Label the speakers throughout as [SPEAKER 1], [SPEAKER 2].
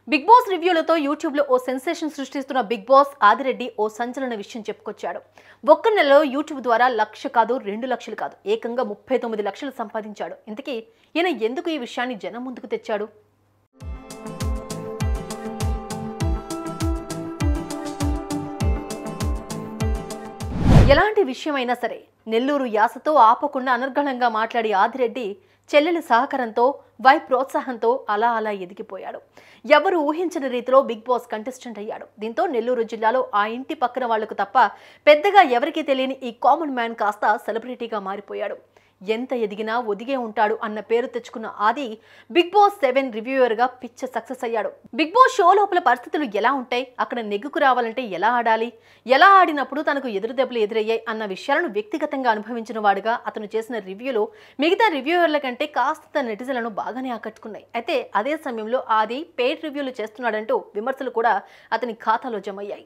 [SPEAKER 1] big boss రివ్యూలతో యూట్యూబ్లో ఓ సెన్సేషన్ సృష్టిస్తున్న బిగ్ బాస్ ఆదిరెడ్డి ఓ సంచలన విషయం చెప్పుకొచ్చాడు ఒక్క నెలలో యూట్యూబ్ ద్వారా లక్ష కాదు రెండు లక్షలు కాదు ఏకంగా ముప్పై తొమ్మిది లక్షలు సంపాదించాడు ఇంతకీ ఈయన ఎందుకు ఈ విషయాన్ని జనం ముందుకు తెచ్చాడు ఎలాంటి విషయమైనా సరే నెల్లూరు యాసతో ఆపకుండా అనర్గళంగా మాట్లాడి ఆదిరెడ్డి చెల్లెలి సహకారంతో వై ప్రోత్సాహంతో అలా అలా ఎదిగిపోయాడు ఎవరు ఊహించని రీతిలో బిగ్ బాస్ కంటెస్టెంట్ అయ్యాడు దీంతో నెల్లూరు జిల్లాలో ఆ ఇంటి పక్కన వాళ్లకు తప్ప పెద్దగా ఎవరికీ తెలియని ఈ కామన్ మ్యాన్ కాస్త సెలబ్రిటీగా మారిపోయాడు ఎంత ఎదిగినా ఒదిగే ఉంటాడు అన్న పేరు తెచ్చుకున్న ఆది బిగ్ బాస్ సెవెన్ రివ్యూయర్ గా పిచ్చ సక్సెస్ అయ్యాడు బిగ్ బాస్ షో లోపల పరిస్థితులు ఎలా ఉంటాయి అక్కడ నెగ్గుకు రావాలంటే ఎలా ఆడాలి ఎలా ఆడినప్పుడు తనకు ఎదురు దెబ్బలు ఎదురయ్యాయి అన్న విషయాలను వ్యక్తిగతంగా అనుభవించిన వాడుగా అతను చేసిన రివ్యూలో మిగతా రివ్యూయర్ల కంటే కాస్త నెటిజన్లను బాగానే ఆకట్టుకున్నాయి అయితే అదే సమయంలో ఆది పెయిడ్ రివ్యూలు చేస్తున్నాడంటూ విమర్శలు కూడా అతని ఖాతాలో జమయ్యాయి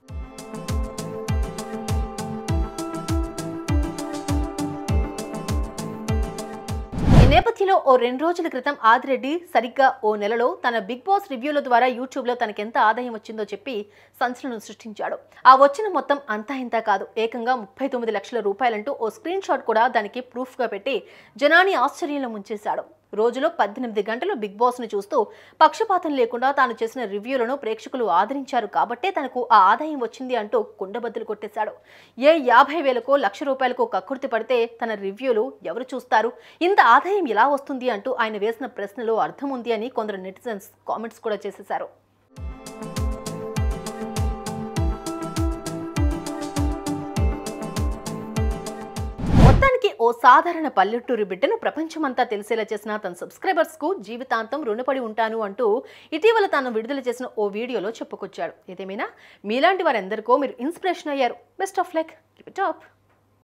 [SPEAKER 1] ఈ నేపథ్యంలో ఓ రెండు రోజుల క్రితం ఆదిరెడ్డి సరిగ్గా ఓ నెలలో తన బిగ్ బాస్ రివ్యూల ద్వారా యూట్యూబ్లో తనకెంత ఆదాయం వచ్చిందో చెప్పి సంచలనం సృష్టించాడు ఆ వచ్చిన మొత్తం అంతా ఇంతా కాదు ఏకంగా ముప్పై తొమ్మిది లక్షల రూపాయలంటూ ఓ స్క్రీన్ షాట్ కూడా దానికి ప్రూఫ్గా పెట్టి జనాన్ని ఆశ్చర్యంలో ముంచేశాడు రోజులో పద్దెనిమిది గంటలు బిగ్ బాస్ను చూస్తూ పక్షపాతం లేకుండా తాను చేసిన రివ్యూలను ప్రేక్షకులు ఆదరించారు కాబట్టే తనకు ఆ ఆదాయం వచ్చింది అంటూ కుండబద్దలు కొట్టేశాడు ఏ యాభై వేలకో లక్ష రూపాయలకో కక్కుర్తి పడితే తన రివ్యూలు ఎవరు చూస్తారు ఇంత ఆదాయం ఎలా వస్తుంది అంటూ ఆయన వేసిన ప్రశ్నలో అర్థం ఉంది అని కొందరు నెటిజన్స్ కామెంట్స్ కూడా చేసేశారు మొత్తానికి ఓ సాధారణ పల్లెటూరు బిడ్డను ప్రపంచమంతా తెలిసేలా చేసిన తన సబ్స్క్రైబర్స్ కు జీవితాంతం రుణపడి ఉంటాను అంటూ ఇటీవల తాను విడుదల చేసిన ఓ వీడియోలో చెప్పుకొచ్చాడు ఏదేమైనా మీలాంటి వారెందరికో మీరు ఇన్స్పిరేషన్ అయ్యారు బెస్ట్ ఆఫ్ లక్ టాప్